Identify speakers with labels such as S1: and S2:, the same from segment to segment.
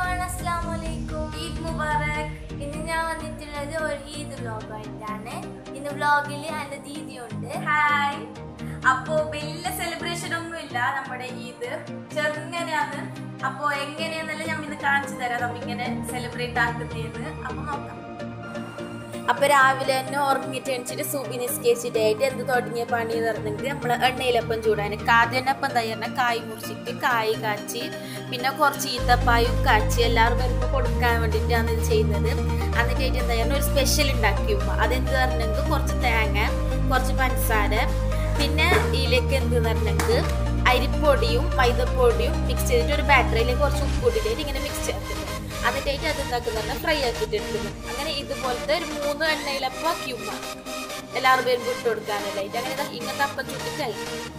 S1: everyone അസ്സാം വലൈക്കും ഈദ് മുബാറക് ഇന്ന് ഞാൻ വന്നിട്ടുള്ളത് ഒരു ഈദ് വ്ലോഗായിട്ടാണ് ഇന്ന് വ്ലോഗിൽ എൻ്റെ ദീദിയുണ്ട്
S2: ഹായ് അപ്പോ വലിയ സെലിബ്രേഷൻ ഒന്നുമില്ല നമ്മുടെ ഈദ് ചെറുങ്ങനെയാണ് അപ്പോ എങ്ങനെയാന്നല്ല ഞാൻ ഇന്ന് കാണിച്ചു തരാം നമ്മ ഇങ്ങനെ സെലിബ്രേറ്റ് ആക്കുന്നതെന്ന് അപ്പൊ നോക്കാം
S1: അപ്പൊ രാവിലെ തന്നെ ഉറങ്ങിട്ട് എണിച്ചിട്ട് സൂപ്പി നിസ്കരിച്ചിട്ടായിട്ട് എന്ത് തുടങ്ങിയ പണി എന്ന് പറഞ്ഞെങ്കിൽ നമ്മൾ എണ്ണയിലപ്പം ചൂടാൻ ആദ്യം അപ്പം തയ്യാറ കായ് മുറിച്ചിട്ട് കായ് കാച്ചി പിന്നെ കുറച്ച് ഈത്തപ്പായും കാച്ചി എല്ലാവരും വരുമ്പോൾ കൊടുക്കാൻ വേണ്ടിയിട്ടാണ് ഇത് ചെയ്യുന്നത് എന്നിട്ടായിട്ട് എന്താ പറയുക ഒരു സ്പെഷ്യൽ ഉണ്ടാക്കി ഉമ്മ അതെന്ത് പറഞ്ഞെങ്കിൽ കുറച്ച് തേങ്ങ കുറച്ച് പഞ്ചസാര പിന്നെ ഇതിലേക്ക് എന്ത് പറഞ്ഞെങ്കിൽ അരിപ്പൊടിയും മൈദപ്പൊടിയും മിക്സ് ചെയ്തിട്ട് ഒരു ബാറ്ററിയിലേക്ക് കുറച്ച് ഉപ്പ് കൂട്ടിയിട്ട് ഇങ്ങനെ മിക്സ് ചേർക്കുന്നത് എന്നിട്ടായിട്ട് അത് എന്താക്കുന്ന ഫ്രൈ ആക്കിയിട്ട് എടുക്കുന്നു അങ്ങനെ ഇതുപോലത്തെ ഒരു മൂന്ന് എണ്ണയിലപ്പം ആക്കി ഉമ്മ എല്ലാവരും പേരും വിട്ട് കൊടുക്കാനല്ലായിട്ട് അങ്ങനെ ഇതാ ഇങ്ങനത്തെ അപ്പം ചുട്ടിട്ടായി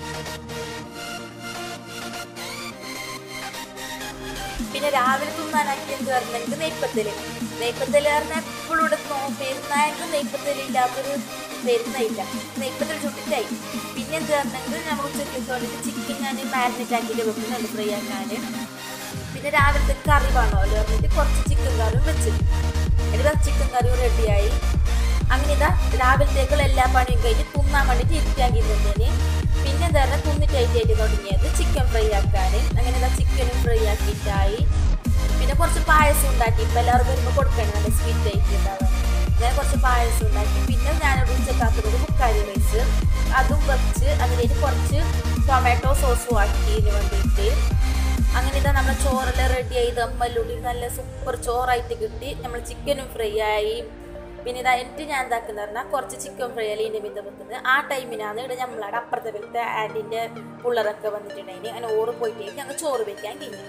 S1: പിന്നെ രാവിലെ തിന്നാനാക്കി എന്ത് പറഞ്ഞെങ്കിൽ നെയ്പ്പത്തല് നെയ്പ്പത്തല് പറഞ്ഞാൽ എപ്പോഴും ഇവിടെ പെരുന്നാൾക്ക് നെയ്പ്പത്തല് ഇല്ലാത്തൊരു പെരുന്നയില്ല നെയ്പ്പത്തൽ ചുട്ടിട്ടായി പിന്നെ എന്ത് പറഞ്ഞെങ്കിൽ നമ്മൾ ഉച്ചയ്ക്ക് വേണ്ടിയിട്ട് ചിക്കൻ ഞാൻ മാരിനേറ്റ് ആക്കിയിട്ട് വെക്കുന്നുണ്ട് ഫ്രൈ ആക്കാൻ പിന്നെ രാവിലത്തെ കറി വേണമല്ലോ എന്നിട്ട് കുറച്ച് ചിക്കൻ കറിയും വെച്ച് എന്നിട്ട് ചിക്കൻ കറിയും റെഡിയായി അങ്ങനെ ഇതാ രാവിലത്തേക്കുള്ള എല്ലാ പണിയും കഴിഞ്ഞ് തിന്നാൻ വേണ്ടിയിട്ട് ഇരിക്കാക്കി തന്നേന് പിന്നെ എന്താ പറയുക തിന്നിട്ടായിട്ട് തുടങ്ങിയത് ചിക്കൻ ഫ്രൈ ആക്കാൻ അങ്ങനെ ഇതാ ചിക്കനും ഫ്രൈ ആക്കിയിട്ടായി പിന്നെ കുറച്ച് പായസം ഉണ്ടാക്കി ഇപ്പം എല്ലാവരും വരുമ്പോൾ കൊടുക്കണം നല്ല സ്വീറ്റ് ആയിട്ട് ഉണ്ടാവാൻ അങ്ങനെ കുറച്ച് പായസം ഉണ്ടാക്കി പിന്നെ ഞാനൊരു ഉച്ചക്കാക്കുന്നത് മുക്കാരി റൈസ് അതും വെച്ച് അതിലേക്ക് കുറച്ച് ടൊമാറ്റോ സോസും ആക്കി ഇതിന് വേണ്ടിയിട്ട് അങ്ങനെ ഇതാ നമ്മൾ ചോറെല്ലാം റെഡി ആയി ദമ്മല്ലൂടി നല്ല സൂപ്പർ ചോറായിട്ട് കിട്ടി നമ്മൾ ചിക്കനും ഫ്രൈ ആയി പിന്നെ ഇതാ എന്നിട്ട് ഞാൻ എന്താക്കുന്ന പറഞ്ഞാൽ കുറച്ച് ചിക്കൻ ഫ്രൈ അല്ലേ ഇതിൻ്റെ മിത വെക്കുന്നത് ആ ടൈമിനാണ് ഇവിടെ നമ്മളവിടെ അപ്പുറത്തെ വീട്ടിലെ ആൻറ്റിൻ്റെ പിള്ളേരൊക്കെ വന്നിട്ടുണ്ടായിന് അങ്ങനെ ഓറ് പോയിട്ട് ഞങ്ങൾ ചോറ് വെക്കാൻ കഴിഞ്ഞു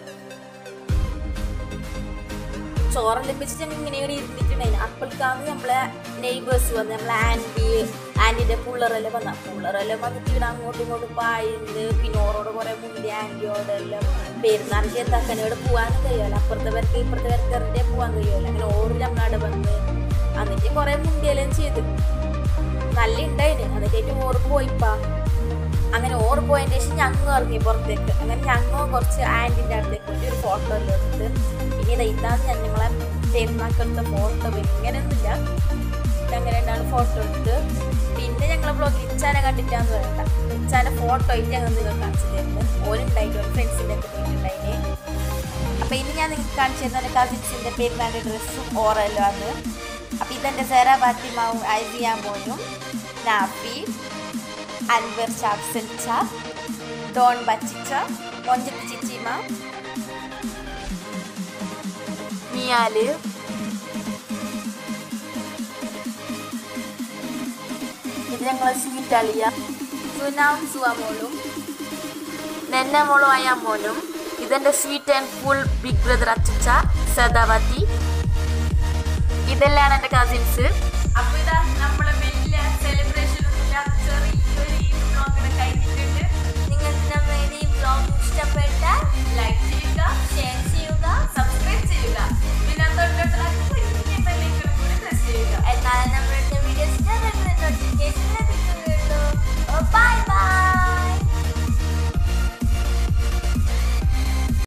S1: ചോറെല്ലാം വെച്ചിട്ട് ഞങ്ങൾ ഇങ്ങനെ ഇവിടെ ഇരുന്നിട്ടുണ്ടായിന് അപ്പോഴേക്കാണ് നമ്മളെ നെയ്ബേഴ്സ് വന്ന് നമ്മളെ ആൻറ്റി ആൻറ്റിൻ്റെ പിള്ളേരെല്ലാം വന്ന പിള്ളേരെല്ലാം വന്നിട്ട് ഇവിടെ അങ്ങോട്ടും ഇങ്ങോട്ടും പായുന്നത് പിന്നെ ഓരോട് കുറേ മുന്തി ആൻറ്റിയോടെല്ലാം പെരുന്നാൾക്ക് എന്താക്കാൻ ഇവിടെ പോകാനും കഴിയുമല്ലോ അപ്പുറത്തെ പേർക്ക് ഇപ്പുറത്തെ പേർക്ക് എറിഞ്ഞേ പോകാൻ കഴിയുമല്ലോ അങ്ങനെ ഓറ് നമ്മളവിടെ വന്ന് എന്നിട്ട് കുറേ മുന്തിയെല്ലാം ചെയ്ത് നല്ല ഉണ്ടായിന് എന്നിട്ട് ഓറ് പോയിപ്പാ അങ്ങനെ ഓറ് പോയതിന് ശേഷം ഞങ്ങൾ ഇറങ്ങി പുറത്തേക്ക് അങ്ങനെ ഞങ്ങൾ കുറച്ച് ആൻറ്റിൻ്റെ അടുത്തേക്ക് പോയി ഒരു ഫോട്ടോ എല്ലാം എടുത്ത് ഇനി ഇതാ ഇതാണ് ഞാൻ ഞങ്ങളെ പെരുന്നാക്കെടുത്ത ഫോട്ടോ ഇങ്ങനെയൊന്നുമില്ല അങ്ങനെ രണ്ടാണ് ഫോട്ടോ എടുത്ത് പിന്നെ ഞങ്ങളെ ബ്ലോഗിൽ ഇച്ചാനെ കണ്ടിട്ടാന്ന് പറയണ്ട ഇച്ചാനെ ഫോട്ടോ ആയിട്ട് ഞങ്ങൾ നിങ്ങൾ കാണിച്ചു തരുന്നത് ഓനുണ്ടായിട്ട് ഫ്രണ്ട്സിൻ്റെ ഒക്കെ പോയിട്ടുണ്ടായിന് അപ്പം ഇനി ഞാൻ നിങ്ങൾക്ക് കാണിച്ചു തരുന്നത് കസിൻസിൻ്റെ പെരുന്നാളിൻ്റെ ഡ്രസ്സും ഓറെല്ലാം ആണ് അപ്പം ഇതെൻ്റെ സെറ ഫാത്തിമാവും ഐസിയ മോനും നാപ്പി അൻവർ ചാപ്സൽച്ച ഡോൺ ബച്ചിച്ച മൊഞ്ചത്ത് ചിച്ചിമ മിയാല് ഇത് ഞങ്ങളെ സ്വീറ്റ് അളിയ സുനാവും സുവാമോളും നെന്ന മോളും അയ്യാമോനും ഇതെന്റെ sweet and full big brother അച്ചച്ച സദാവതി ഇതെല്ലാം എൻ്റെ കസിൻസ്